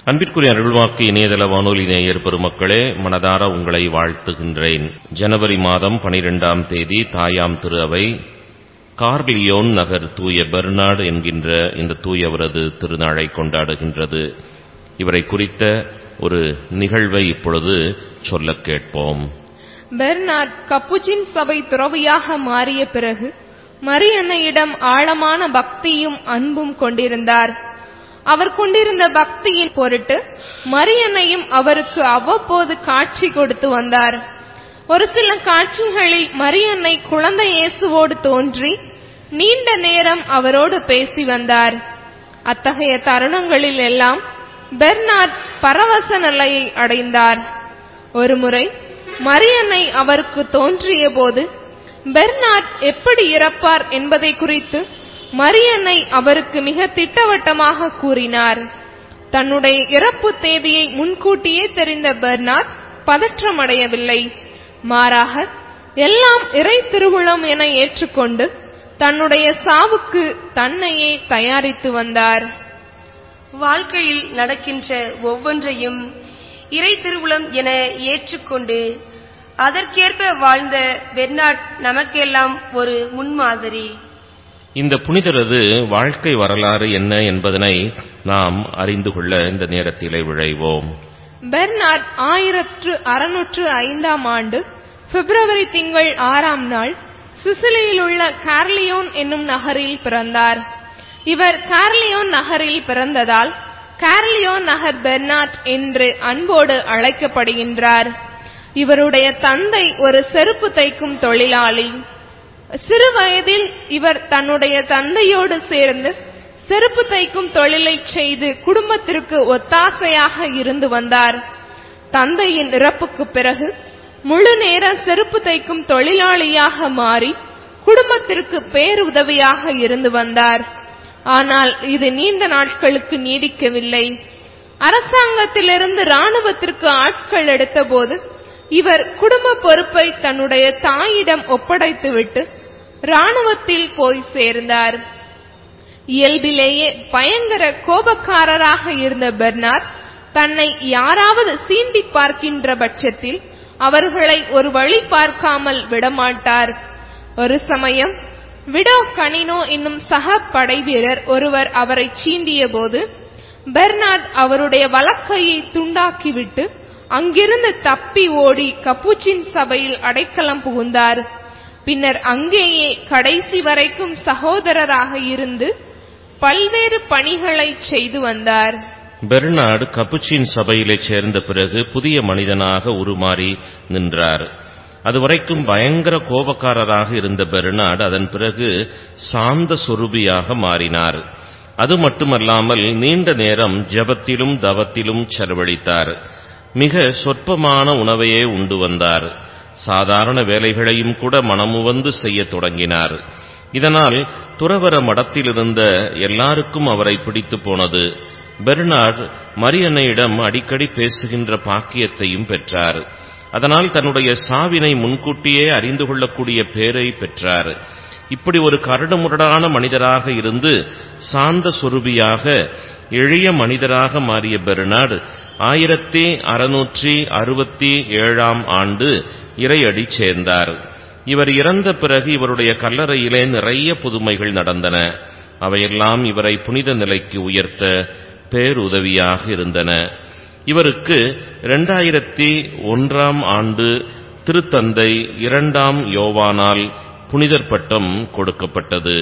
அன்பிற்குரிய அருள்வாக்கு இணையதள வானொலி நேயர் பெருமக்களே மனதார உங்களை வாழ்த்துகின்றேன் ஜனவரி மாதம் பனிரெண்டாம் தேதி தாயாம் திரு அவை கார்லியோன் நகர் தூய பெர்னார்டு என்கின்ற இந்த தூயவரது திருநாளை கொண்டாடுகின்றது இவரை குறித்த ஒரு நிகழ்வை இப்பொழுது சொல்லக் கேட்போம் பெர்னார்ட் கப்புச்சின் சபை துறவியாக மாறிய பிறகு மரியன்னையிடம் ஆழமான பக்தியும் அன்பும் கொண்டிருந்தார் அவர் கொண்டிருந்த பக்தியின் பொருட்டு மரியன்னையும் அவருக்கு அவ்வப்போது காட்சி கொடுத்து வந்தார் ஒரு சில காட்சிகளில் மரியன்னை குழந்தை இயேசுவோடு தோன்றி நீண்ட நேரம் அவரோடு பேசி வந்தார் அத்தகைய தருணங்களில் எல்லாம் பெர்னார்ட் பரவச நிலையை அடைந்தார் ஒருமுறை மரியன்னை அவருக்கு தோன்றிய போது பெர்னார்ட் எப்படி இறப்பார் என்பதை குறித்து மரியன்னை அவருக்கு மிக திட்டவட்டமாக கூறினார் தன்னுடைய இறப்பு தேதியை முன்கூட்டியே தெரிந்த பெர்னார்ட் பதற்றமடையவில்லை மாறாக எல்லாம் இறை திருவுளம் என ஏற்றுக்கொண்டு தன்னுடைய சாவுக்கு தன்னையே தயாரித்து வந்தார் வாழ்க்கையில் நடக்கின்ற ஒவ்வொன்றையும் இறை திருவுளம் என ஏற்றுக்கொண்டு அதற்கேற்ப வாழ்ந்த பெர்னாட் நமக்கெல்லாம் ஒரு முன்மாதிரி இந்த புனிதரது வாழ்க்கை வரலாறு என்ன என்பதனை நாம் அறிந்து கொள்ள இந்த நேரத்திலே விழைவோம் பெர்னார்ட் ஆயிரத்து அறுநூற்று ஐந்தாம் ஆண்டு பிப்ரவரி திங்கள் ஆறாம் நாள் சிசிலியில் உள்ள கார்லியோன் என்னும் நகரில் பிறந்தார் இவர் கார்லியோன் நகரில் பிறந்ததால் கார்லியோன் நகர் பெர்னார்ட் என்று அன்போடு அழைக்கப்படுகின்றார் இவருடைய தந்தை ஒரு செருப்பு தைக்கும் தொழிலாளி சிறு வயதில் இவர் தன்னுடைய தந்தையோடு சேர்ந்து செருப்பு தைக்கும் தொழிலை செய்து குடும்பத்திற்கு ஒத்தாசையாக இருந்து வந்தார் தந்தையின் இறப்புக்கு பிறகு முழு நேர செருப்பு தைக்கும் தொழிலாளியாக மாறி குடும்பத்திற்கு பேருதவியாக இருந்து வந்தார் ஆனால் இது நீண்ட நாட்களுக்கு நீடிக்கவில்லை அரசாங்கத்திலிருந்து ராணுவத்திற்கு ஆட்கள் எடுத்தபோது இவர் குடும்ப பொறுப்பை தன்னுடைய தாயிடம் ஒப்படைத்துவிட்டு ராணுவத்தில் போய் சேர்ந்தார் இயல்பிலேயே பயங்கர கோபக்காரராக இருந்த பெர்னார் தன்னை யாராவது சீண்டி பார்க்கின்ற பட்சத்தில் அவர்களை ஒரு வழி பார்க்காமல் விடமாட்டார் ஒரு சமயம் விடோ கனினோ என்னும் சக படை வீரர் ஒருவர் அவரை சீண்டிய போது பெர்னார்ட் அவருடைய வலக்கையை துண்டாக்கிவிட்டு அங்கிருந்து தப்பி ஓடி கப்புச்சின் சபையில் அடைக்கலம் புகுந்தார் பின்னர் அங்கேயே கடைசி வரைக்கும் சகோதரராக இருந்து பல்வேறு பணிகளை செய்து வந்தார் பெர்னார்டு கப்புச்சின் சபையிலே சேர்ந்த பிறகு புதிய மனிதனாக உருமாறி நின்றார் அதுவரைக்கும் பயங்கர கோபக்காரராக இருந்த பெர்னார்டு அதன் பிறகு சாந்த சொரூபியாக மாறினார் அது மட்டுமல்லாமல் நீண்ட நேரம் ஜபத்திலும் தவத்திலும் செலவழித்தார் மிக சொற்பமான உணவையே உண்டு வந்தார் சாதாரண வேலைகளையும் கூட மனமுவந்து செய்யத் தொடங்கினார் இதனால் துறவர மடத்தில் இருந்த எல்லாருக்கும் அவரை பிடித்து போனது பெர்னார்ட் மரியன்னையிடம் அடிக்கடி பேசுகின்ற பாக்கியத்தையும் பெற்றார் அதனால் தன்னுடைய சாவினை முன்கூட்டியே அறிந்து கொள்ளக்கூடிய பேரை பெற்றார் இப்படி ஒரு கரடுமுரடான மனிதராக இருந்து சாந்த சொருபியாக எளிய மனிதராக மாறிய பெர்னார்டு ஆயிரத்தி அறுநூற்றி அறுபத்தி ஏழாம் ஆண்டு இறையடி சேர்ந்தார் இவர் இறந்த பிறகு இவருடைய கல்லறையிலே நிறைய புதுமைகள் நடந்தன அவையெல்லாம் இவரை புனித நிலைக்கு உயர்த்த பேருதவியாக இருந்தன இவருக்கு இரண்டாயிரத்தி ஒன்றாம் ஆண்டு திருத்தந்தை இரண்டாம் யோவானால் புனிதர் பட்டம் கொடுக்கப்பட்டது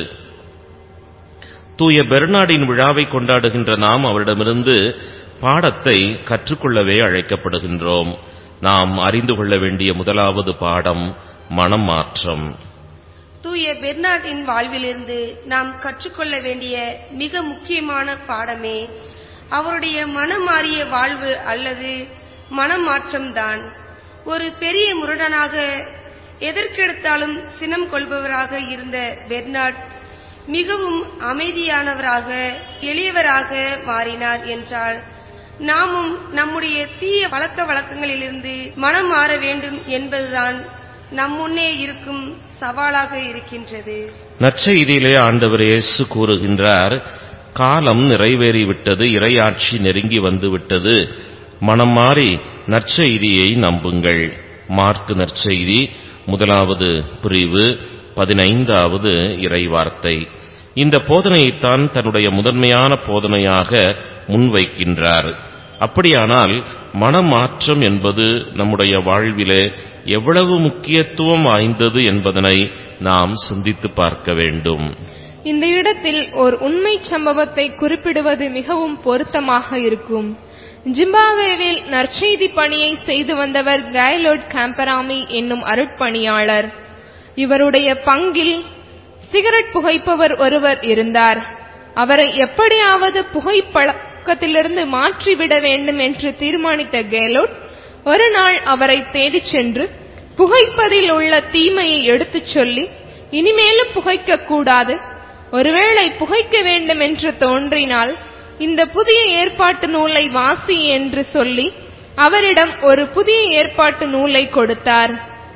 தூய பெர்னாடின் விழாவை கொண்டாடுகின்ற நாம் அவரிடமிருந்து பாடத்தை கற்றுக்கொள்ளவே அழைக்கப்படுகின்றோம் நாம் அறிந்து கொள்ள வேண்டிய முதலாவது பாடம் மனம் மாற்றம் தூய பெர்னார்டின் வாழ்விலிருந்து நாம் கற்றுக்கொள்ள வேண்டிய மிக முக்கியமான பாடமே அவருடைய மனம் மாறிய வாழ்வு அல்லது மனமாற்றம்தான் ஒரு பெரிய முரடனாக எதற்கெடுத்தாலும் சினம் கொள்பவராக இருந்த பெர்னார்ட் மிகவும் அமைதியானவராக எளியவராக மாறினார் என்றால் நாமும் நம்முடைய தீய பழக்க வழக்கங்களிலிருந்து மனம் மாற வேண்டும் என்பதுதான் நம் முன்னே இருக்கும் சவாலாக இருக்கின்றது நற்செய்தியிலே ஆண்டவர் இயேசு கூறுகின்றார் காலம் நிறைவேறிவிட்டது இறையாட்சி நெருங்கி வந்துவிட்டது மனம் மாறி நற்செய்தியை நம்புங்கள் மார்க்கு நற்செய்தி முதலாவது பிரிவு பதினைந்தாவது இறைவார்த்தை இந்த போதனையைத்தான் தன்னுடைய முதன்மையான போதனையாக முன்வைக்கின்றார் அப்படியானால் மனமாற்றம் என்பது நம்முடைய வாழ்விலே எவ்வளவு முக்கியத்துவம் வாய்ந்தது என்பதனை நாம் சிந்தித்து பார்க்க வேண்டும் இந்த இடத்தில் ஓர் உண்மை சம்பவத்தை குறிப்பிடுவது மிகவும் பொருத்தமாக இருக்கும் ஜிம்பாப்வேவில் நற்செய்தி பணியை செய்து வந்தவர் கைலோட் கேம்பராமி என்னும் அருட்பணியாளர் இவருடைய பங்கில் சிகரெட் புகைப்பவர் ஒருவர் இருந்தார் அவரை எப்படியாவது புகைப்பழக்கத்திலிருந்து மாற்றிவிட வேண்டும் என்று தீர்மானித்த கேலோட் ஒரு நாள் அவரை தேடிச் சென்று புகைப்பதில் உள்ள தீமையை எடுத்துச் சொல்லி இனிமேலும் புகைக்க கூடாது ஒருவேளை புகைக்க வேண்டும் என்று தோன்றினால் இந்த புதிய ஏற்பாட்டு நூலை வாசி என்று சொல்லி அவரிடம் ஒரு புதிய ஏற்பாட்டு நூலை கொடுத்தார்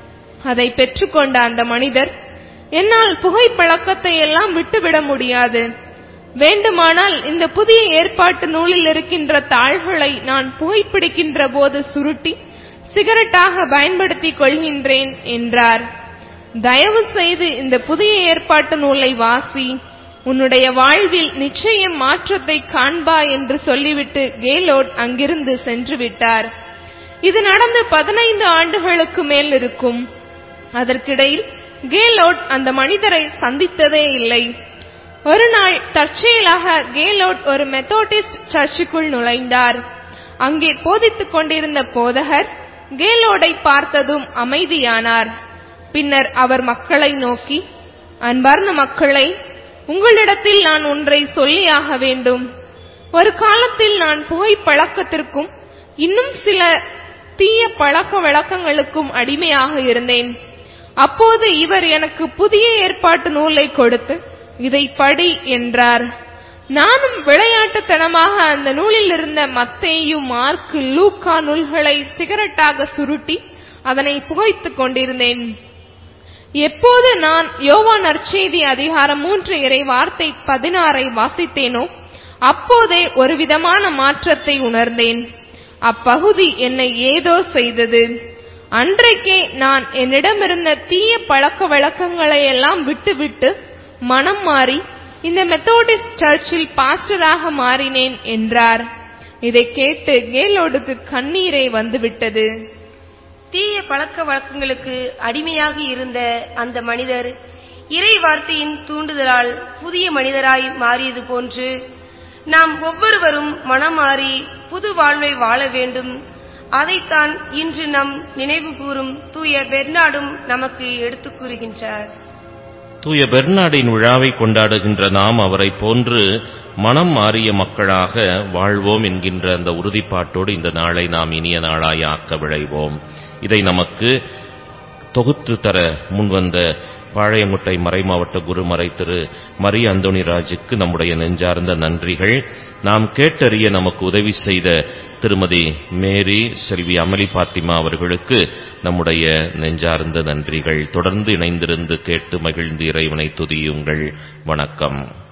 அதை பெற்றுக்கொண்ட அந்த மனிதர் என்னால் புகைப்பழக்கத்தை எல்லாம் விட்டுவிட முடியாது வேண்டுமானால் இந்த புதிய ஏற்பாட்டு நூலில் இருக்கின்ற தாள்களை நான் புகைப்பிடிக்கின்ற போது சுருட்டி சிகரெட்டாக பயன்படுத்திக் கொள்கின்றேன் என்றார் தயவு செய்து இந்த புதிய ஏற்பாட்டு நூலை வாசி உன்னுடைய வாழ்வில் நிச்சயம் மாற்றத்தை காண்பா என்று சொல்லிவிட்டு கேலோட் அங்கிருந்து சென்று விட்டார் இது நடந்து பதினைந்து ஆண்டுகளுக்கு மேல் இருக்கும் அதற்கிடையில் கேலோட் அந்த மனிதரை சந்தித்ததே இல்லை ஒரு நாள் தற்செயலாக கேலோட் ஒரு மெத்தோடிஸ்ட் சர்ச்சுக்குள் நுழைந்தார் அங்கே போதித்துக் கொண்டிருந்த போதகர் கேலோடை பார்த்ததும் அமைதியானார் பின்னர் அவர் மக்களை நோக்கி அன்பார்ந்த மக்களை உங்களிடத்தில் நான் ஒன்றை சொல்லியாக வேண்டும் ஒரு காலத்தில் நான் புகைப்பழக்கத்திற்கும் இன்னும் சில தீய பழக்க வழக்கங்களுக்கும் அடிமையாக இருந்தேன் அப்போது இவர் எனக்கு புதிய ஏற்பாட்டு நூலை கொடுத்து இதை படி என்றார் நானும் விளையாட்டுத்தனமாக அந்த நூலில் இருந்த மத்தேயு மார்க்கு லூக்கா நூல்களை சிகரெட்டாக சுருட்டி அதனை புகைத்துக் கொண்டிருந்தேன் எப்போது நான் யோவா நற்செய்தி அதிகாரம் மூன்று இறை வார்த்தை பதினாறை வாசித்தேனோ அப்போதே ஒரு விதமான மாற்றத்தை உணர்ந்தேன் அப்பகுதி என்னை ஏதோ செய்தது அன்றைக்கே நான் என்னிடமிருந்த தீய பழக்க வழக்கங்களை எல்லாம் விட்டுவிட்டு மனம் மாறி இந்த மெத்தோடிஸ்ட் சர்ச்சில் பாஸ்டராக மாறினேன் என்றார் இதை கேட்டு கேலோடுக்கு கண்ணீரே வந்துவிட்டது தீய பழக்க வழக்கங்களுக்கு அடிமையாக இருந்த அந்த மனிதர் இறை வார்த்தையின் தூண்டுதலால் புதிய மனிதராய் மாறியது போன்று நாம் ஒவ்வொருவரும் மனம் மாறி புது வாழ்வை வாழ வேண்டும் அதைத்தான் இன்று நம் நினைவு கூறும் தூய பெர்னாடும் நமக்கு எடுத்துக் கூறுகின்றார் தூய பெர்னாடின் விழாவை கொண்டாடுகின்ற நாம் அவரை போன்று மனம் மாறிய மக்களாக வாழ்வோம் என்கின்ற அந்த உறுதிப்பாட்டோடு இந்த நாளை நாம் இனிய நாளாய் ஆக்க விழைவோம் இதை நமக்கு தொகுத்து தர முன்வந்த பாளையங்குட்டை மறைமாவட்ட குருமறை திரு மரி அந்தோணிராஜுக்கு நம்முடைய நெஞ்சார்ந்த நன்றிகள் நாம் கேட்டறிய நமக்கு உதவி செய்த திருமதி மேரி செல்வி அமளி பாத்திமா அவர்களுக்கு நம்முடைய நெஞ்சார்ந்த நன்றிகள் தொடர்ந்து இணைந்திருந்து கேட்டு மகிழ்ந்து இறைவனை துதியுங்கள் வணக்கம்